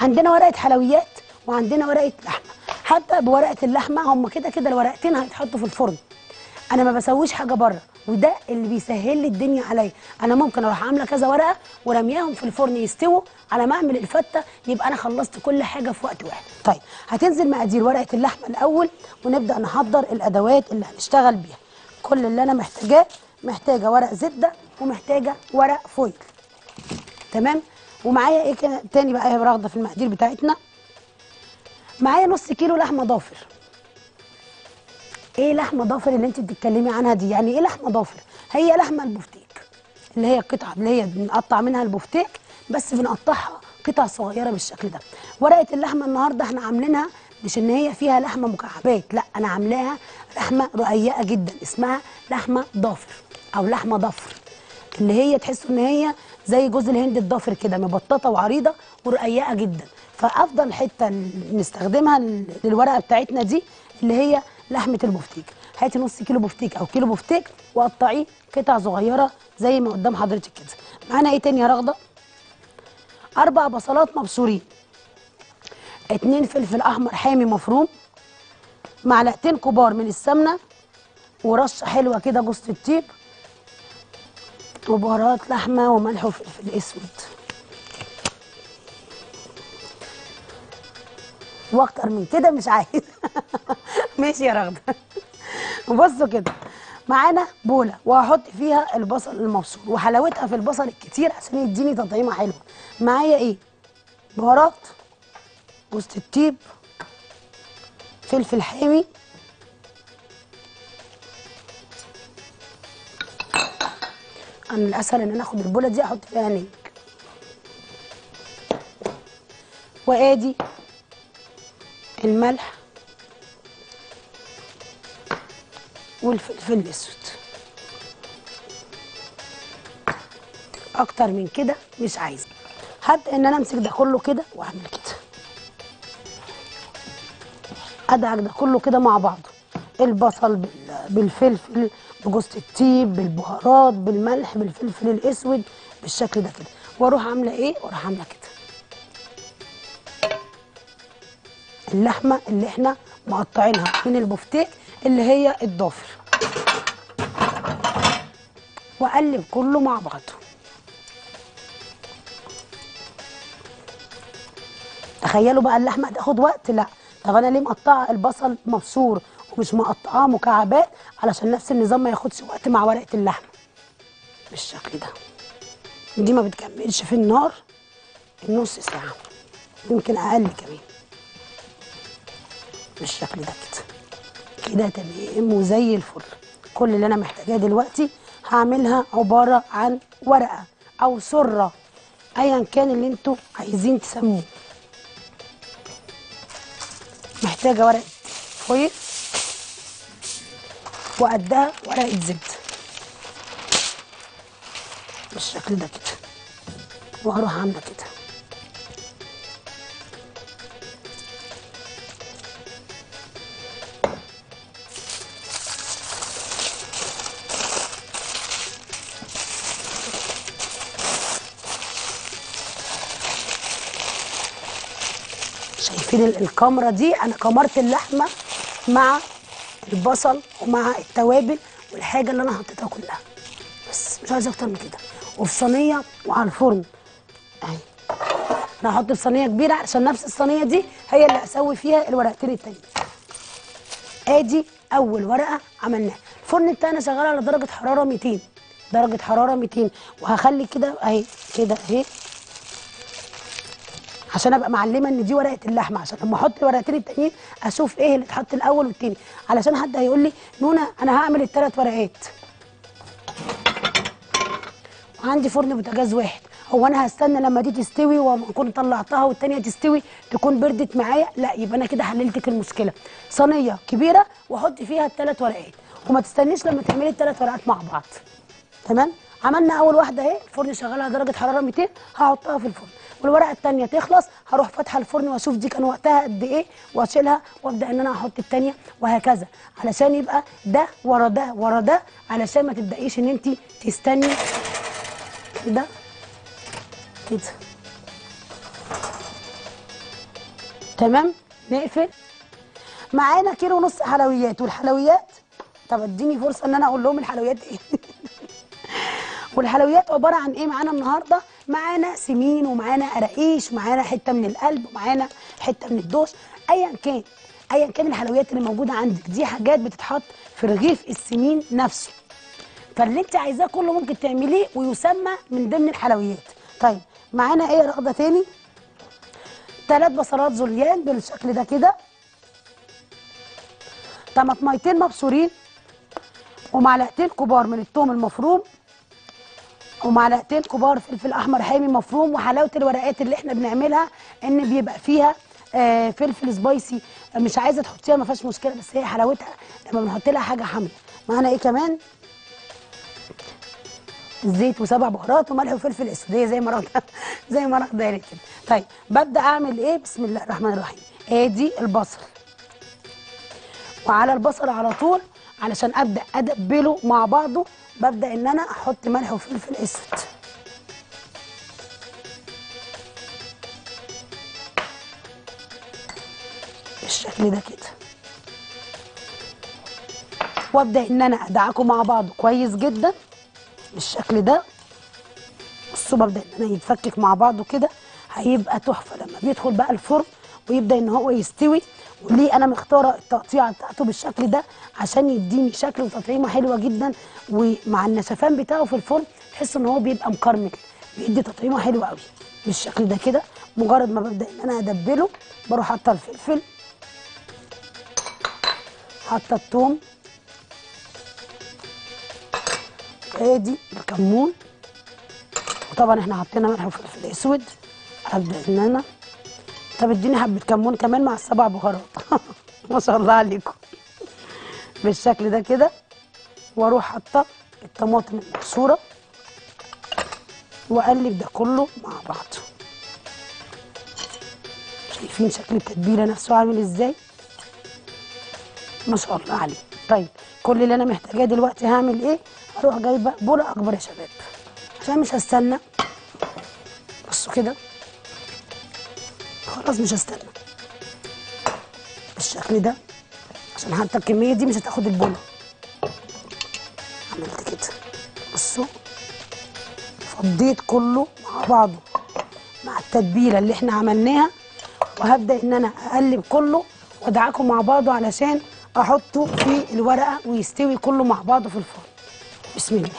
عندنا ورقه حلويات وعندنا ورقه لحمه حتى بورقه اللحمه هم كده كده الورقتين هيتحطوا في الفرن انا ما بسويش حاجه بره وده اللي بيسهل لي الدنيا عليا انا ممكن اروح عامله كذا ورقه ورمياهم في الفرن يستووا على ما اعمل الفته يبقى انا خلصت كل حاجه في وقت واحد طيب هتنزل مقادير ورقه اللحمه الاول ونبدا نحضر الادوات اللي هنشتغل بيها كل اللي انا محتاجاه محتاجه ورق زبده ومحتاجه ورق فويل تمام ومعايا ايه كده تاني بقى يا راغده في المقادير بتاعتنا معايا نص كيلو لحمه ضافر ايه لحمه ضافر اللي انت بتتكلمي عنها دي يعني ايه لحمه ضافر هي لحمه البفتيك اللي هي القطعه اللي هي بنقطع منها البفتيك بس بنقطعها قطع صغيره بالشكل ده ورقه اللحمه النهارده احنا عاملينها مش ان هي فيها لحمه مكعبات لا انا عاملاها لحمه رقيقه جدا اسمها لحمه ضافر او لحمه ضفر اللي هي تحسوا ان هي زي جوز الهند الضافر كده مبططه وعريضه ورقيقه جدا فافضل حته نستخدمها للورقه بتاعتنا دي اللي هي لحمه البفتيك هاتي نص كيلو بفتيك او كيلو بفتيك وقطعيه قطع صغيره زي ما قدام حضرتك كده معانا ايه تاني يا رغده اربع بصلات مبشورين اتنين فلفل احمر حامي مفروم معلقتين كبار من السمنه ورشه حلوه كده جوز الطيب وبهارات لحمه وملح وفلفل اسود واكتر من كده مش عايز ماشي يا رغده بصوا كده معانا بوله وهحط فيها البصل المبشور وحلاوتها في البصل الكتير عشان يديني تطعيمه حلوه معايا ايه بهارات جوز الطيب فلفل حامي انا الاسهل ان انا اخد البوله دي احط فيها نيك وادي الملح والفلفل الاسود اكتر من كده مش عايزه هبدا ان انا امسك ده كله كده واعمل كده ادعك ده كله كده مع بعضه البصل بال- بالفلفل بجوز الطيب بالبهارات بالملح بالفلفل الاسود بالشكل ده كده واروح عامله ايه واروح عامله كده اللحمه اللي احنا مقطعينها من البفتيك اللي هي الضافر واقلب كله مع بعضه تخيلوا بقى اللحمه هتاخد وقت لا طب انا ليه مقطعه البصل مبشور ومش مقطعاه مكعبات علشان نفس النظام ما ياخدش وقت مع ورقه اللحمه بالشكل ده دي ما بتكملش في النار النص ساعه يمكن اقل كمان بالشكل ده كده كده تمام وزي الفل كل اللي انا محتاجاه دلوقتي هعملها عباره عن ورقه او سره ايا كان اللي انتوا عايزين تسموه محتاجه ورقه فويل وقدها ورقه زبده بالشكل ده كده وهروح عامله كده شايفين ال- الكاميرا دي انا كمرت اللحمه مع البصل ومع التوابل والحاجه اللي انا حطيتها كلها بس مش عايزه اكتر من كده وفي صينيه وعلى الفرن اهي انا هحط في صينيه كبيره عشان نفس الصينيه دي هي اللي هسوي فيها الورقتين التانيين ادي اول ورقه عملناها الفرن بتاعنا شغال على درجه حراره 200 درجه حراره 200 وهخلي كده اهي كده اهي عشان ابقى معلمه ان دي ورقه اللحمه عشان لما احط الورقتين التانيين اشوف ايه اللي اتحط الاول والتاني علشان حد هيقول لي نونا انا هعمل الثلاث ورقات وعندي فرن بوتاجاز واحد هو انا هستنى لما دي تستوي واكون طلعتها والتانيه تستوي تكون بردت معايا لا يبقى انا كده حللتك المشكله صينيه كبيره واحط فيها الثلاث ورقات وما تستنيش لما تعملي الثلاث ورقات مع بعض تمام عملنا اول واحده اهي الفرن شغال على درجه حراره 200 هحطها في الفرن والورقه الثانيه تخلص هروح فاتحه الفرن واشوف دي كان وقتها قد ايه واشيلها وابدا ان انا احط الثانيه وهكذا علشان يبقى ده ورا ده ورا ده علشان ما تبدايش ان انت تستني كده كده تمام نقفل معانا كيلو ونص حلويات والحلويات طب اديني فرصه ان انا اقول لهم الحلويات ايه والحلويات عباره عن ايه معانا النهارده معانا سمين ومعانا قراقيش ومعانا حته من القلب ومعانا حته من الدوس ايا كان ايا كان الحلويات اللي موجوده عندك دي حاجات بتتحط في رغيف السمين نفسه فاللي انت عايزاه كله ممكن تعمليه ويسمى من ضمن الحلويات طيب معانا ايه يا رغده تاني ثلاث بصلات زوليان بالشكل ده كده طماطميتين مبشورين ومعلقتين كبار من الثوم المفروم ومعلقتين كبار فلفل احمر حامي مفروم وحلاوه الورقات اللي احنا بنعملها ان بيبقى فيها آه فلفل سبايسي مش عايزه تحطيها ما فيهاش مشكله بس هي حلاوتها لما بنحط لها حاجه حاميه معانا ايه كمان زيت وسبع بهارات وملح وفلفل اسود هي زي ما رغده زي ما رغده قالت كده طيب ببدا اعمل ايه بسم الله الرحمن الرحيم ادي البصل وعلى البصل على طول علشان ابدا ادبله مع بعضه ببدا ان انا احط ملح وفلفل اسود بالشكل ده كده وابدا ان انا ادعكه مع بعضه كويس جدا بالشكل ده بصوا ببدا ان انا يتفكك مع بعضه كده هيبقى تحفه لما بيدخل بقى الفرن ويبدا ان هو يستوي وليه انا مختاره التقطيعه بتاعته بالشكل ده عشان يديني شكل وتطعيمه حلوه جدا ومع النشفان بتاعه في الفرن تحس ان هو بيبقى مكرمل بيدي تطعيمه حلوه قوي بالشكل ده كده مجرد ما ببدا ان انا ادبله بروح حاطه الفلفل حاطه الثوم ادي الكمون وطبعا احنا حطينا ملح وفلفل اسود ابدا ان انا طب اديني حبه كمون كمان مع السبع بهارات ما شاء الله عليكم بالشكل ده كده واروح حاطه الطماطم المبشوره واقلب ده كله مع بعضه شايفين شكل التتبيله نفسه عامل ازاي ما شاء الله عليه طيب كل اللي انا محتاجاه دلوقتي هعمل ايه هروح جايبه بوله اكبر يا شباب عشان مش هستنى بصوا كده خلاص مش هستنى بالشكل ده عشان حتى الكميه دي مش هتاخد البوله عملت كده بصوا فضيت كله مع بعضه مع التتبيله اللي احنا عملناها وهبدا ان انا اقلب كله وادعكه مع بعضه علشان احطه في الورقه ويستوي كله مع بعضه في الفرن بسم الله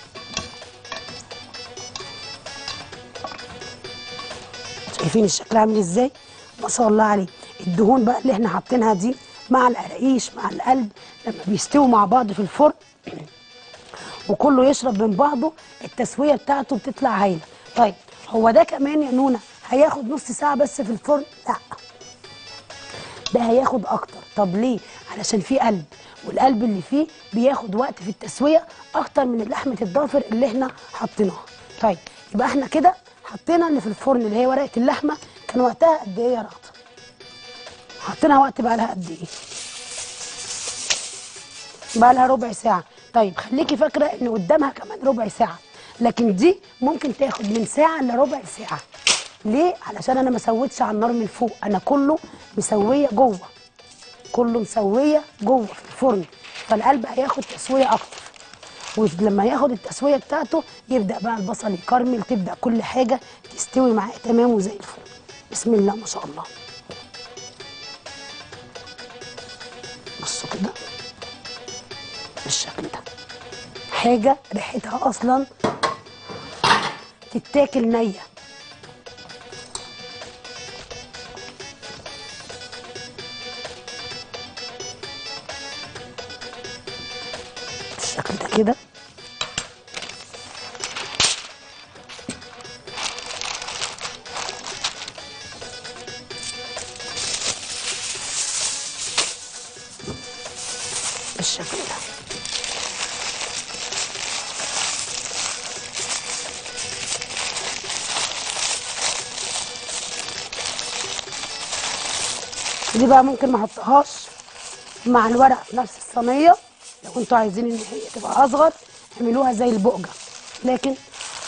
شايفين الشكل عامل ازاي ما شاء الله عليه الدهون بقى اللي احنا حاطينها دي مع القراقيش مع القلب لما بيستووا مع بعض في الفرن وكله يشرب من بعضه التسويه بتاعته بتطلع هايله طيب هو ده كمان يا نونا هياخد نص ساعه بس في الفرن لا ده هياخد اكتر طب ليه علشان فيه قلب والقلب اللي فيه بياخد وقت في التسويه اكتر من لحمه الضافر اللي احنا حاطينها طيب يبقى احنا كده حطينا اللي في الفرن اللي هي ورقه اللحمه كان وقتها قد ايه يا رغده حطينا وقت بقى لها قد ايه بقى لها ربع ساعه طيب خليكي فاكره ان قدامها كمان ربع ساعه لكن دي ممكن تاخد من ساعه لربع ساعه ليه علشان انا ما سويتش على النار من فوق انا كله مسويه جوه كله مسويه جوه في الفرن فالقلب هياخد تسويه اكتر ولما ياخد التسويه بتاعته يبدا بقى البصل يكرمل تبدا كل حاجه تستوي معاه تمام وزي الفل بسم الله ما شاء الله بصوا كده بالشكل ده حاجه ريحتها اصلا تتاكل نيه بالشكل ده كده بالشكل ده دي بقى ممكن ما احطهاش مع الورق في نفس الصينيه لو انتوا عايزين ان هي تبقى اصغر اعملوها زي البقجه لكن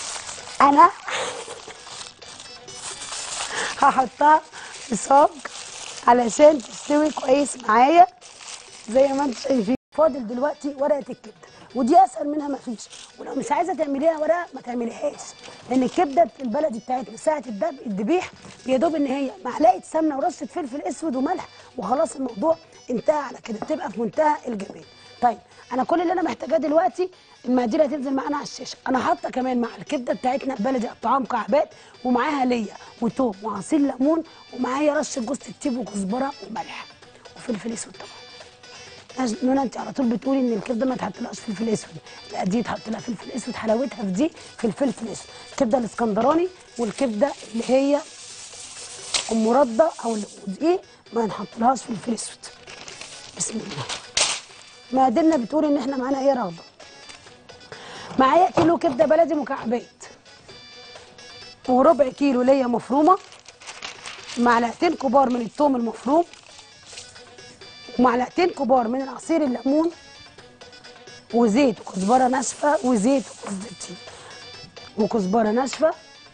انا هحطها في صاج علشان تستوي كويس معايا زي ما انتم شايفين فاضل دلوقتي ورقه الكبده ودي اسهل منها ما فيش ولو مش عايزه تعمليها ورقه ما تعمليهاش لان الكبده البلدي بتاعتنا ساعه الدب الذبيح يا دوب ان هي معلقه سمنه ورشه فلفل اسود وملح وخلاص الموضوع انتهى على كده بتبقى في منتهى الجمال طيب انا كل اللي انا محتاجاه دلوقتي المقادير هتنزل معانا على الشاشه انا حاطه كمان مع الكبده بتاعتنا البلدي قطعها مكعبات ومعاها ليا وتوم وعصير ليمون ومعايا رشه جوز الطيب وكزبره وملح وفلفل اسود طبعا ناس- نونا انت على طول بتقولي ان الكبده ما تحطلهاش فلفل اسود لا دي تحط لها فلفل اسود حلاوتها في دي في الفلفل الاسود الكبده الاسكندراني والكبده اللي هي ام رده او اللي دي ما نحطلهاش فلفل اسود بسم الله مقاديرنا بتقول ان احنا معانا ايه رغبه معايا كيلو كبده بلدي مكعبات وربع كيلو ليا مفرومه معلقتين كبار من الثوم المفروم ومعلقتين كبار من العصير الليمون وزيت وكزبره ناشفه وزيت وجوز الطيب وكزبره ناشفه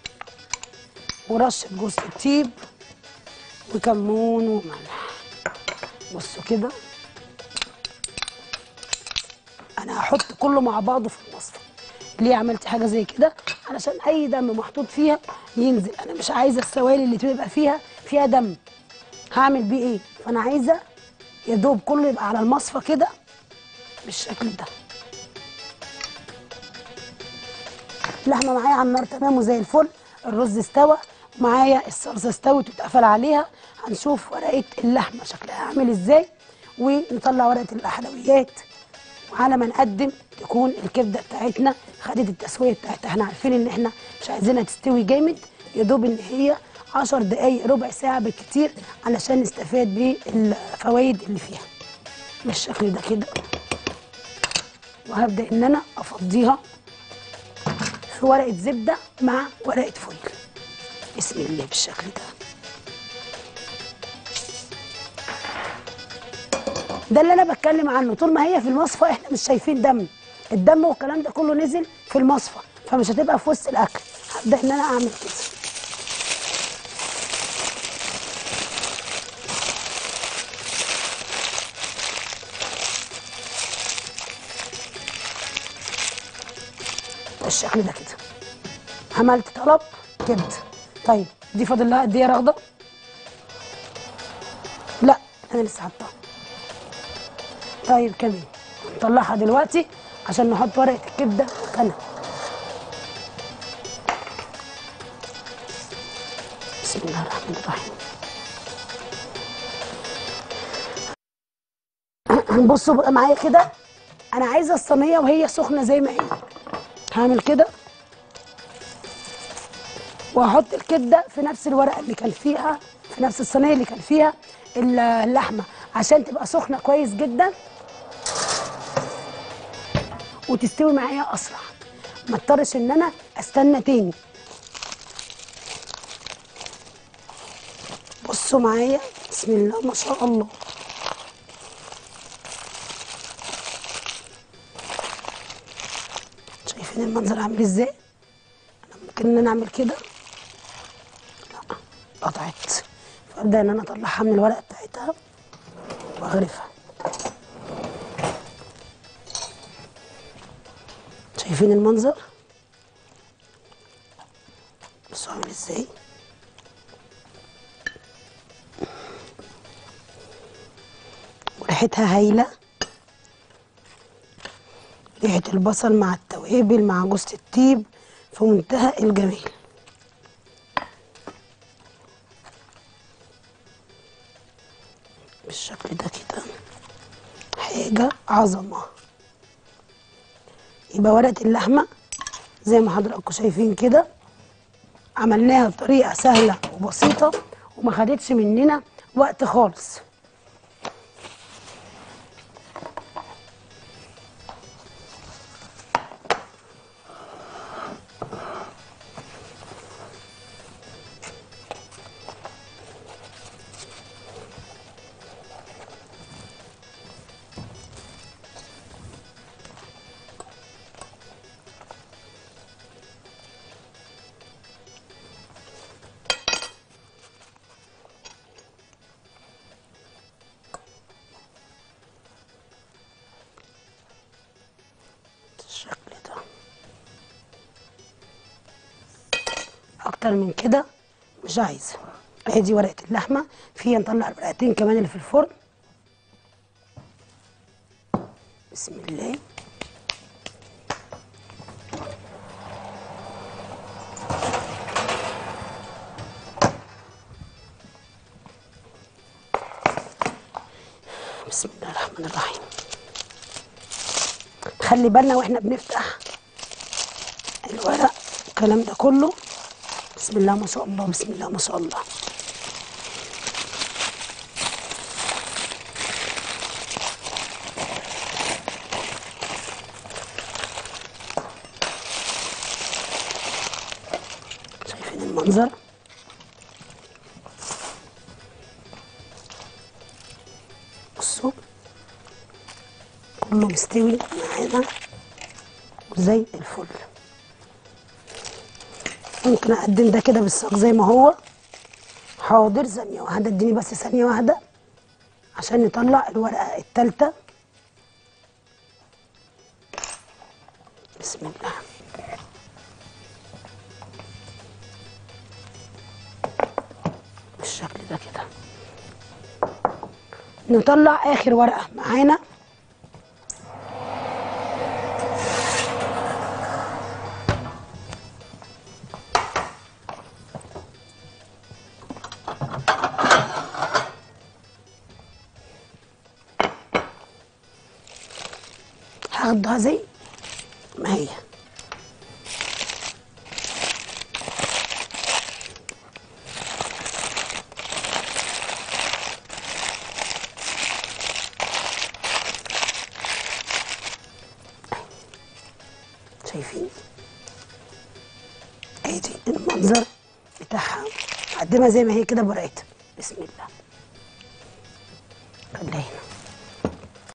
ورشه جوز الطيب وكمون وملح بصوا كده انا هحط كله مع بعضه في المصفى ليه عملت حاجه زي كده علشان اي دم محطوط فيها ينزل انا مش عايزه السوائل اللي تبقى فيها فيها دم هعمل بيه ايه فانا عايزه يا دوب كله يبقى على المصفى كده بالشكل ده اللحمه معايا على النار تمام وزي الفل الرز استوى معايا الصلصه استوت واتقفل عليها هنشوف ورقه اللحمه شكلها عامل ازاي ونطلع ورقه الحلويات وعلى ما نقدم تكون الكبده بتاعتنا خدت التسويه بتاعتها احنا عارفين ان احنا مش عايزينها تستوي جامد يا دوب ان هي 10 دقايق ربع ساعه بالكتير علشان نستفاد بالفوائد اللي فيها بالشكل ده كده وهبدا ان انا افضيها في ورقه زبده مع ورقه فويل بسم الله بالشكل ده ده اللي انا بتكلم عنه طول ما هي في المصفى احنا مش شايفين دم الدم والكلام ده كله نزل في المصفى فمش هتبقى في وسط الاكل هبدا ان انا اعمل كده بالشكل ده كده عملت طلب كبده طيب دي فاضل لها قد ايه يا رغده لا انا لسه حاطاها طيب كمان نطلعها دلوقتي عشان نحط ورقه الكبده مكانها بسم الله الرحمن الرحيم بصوا بقى معايا كده انا عايزه الصينيه وهي سخنه زي ما هي هعمل كده وهحط الكبده في نفس الورقه اللي كان فيها في نفس الصينيه اللي كان فيها اللحمه عشان تبقى سخنه كويس جدا وتستوي معايا اسرع ما اضطرش ان انا استنى تاني بصوا معايا بسم الله ما شاء الله شايفين المنظر عامل ازاي انا ممكن ان انا اعمل كده لا قطعت فابدا ان انا اطلعها من الورقه بتاعتها واغرفها شايفين المنظر بصوا عامل ازاي وريحتها هايله ريحه البصل مع التوابل مع جوز الطيب في منتهى الجمال بالشكل ده كده حاجه عظمه يبقى ورقه اللحمه زي ما حضراتكم شايفين كده عملناها بطريقه سهله وبسيطه وما خدتش مننا وقت خالص اكتر من كده مش عايزه ادي ورقه اللحمه فيها نطلع الورقتين كمان اللي في الفرن بسم الله بسم الله الرحمن الرحيم خلي بالنا واحنا بنفتح الورق الكلام ده كله بسم الله ما شاء الله بسم الله ما شاء الله شايفين المنظر بصوا كله مستوي معانا وزي الفل ممكن اقدم ده كده بالساق زي ما هو حاضر ثانيه واحده اديني بس ثانيه واحده عشان نطلع الورقه التالتة بسم الله بالشكل ده كده نطلع اخر ورقه معانا هاخدها زي ما هي شايفين ادي المنظر بتاعها هقدمها زي ما هي كده بورقتها بسم الله خليها هنا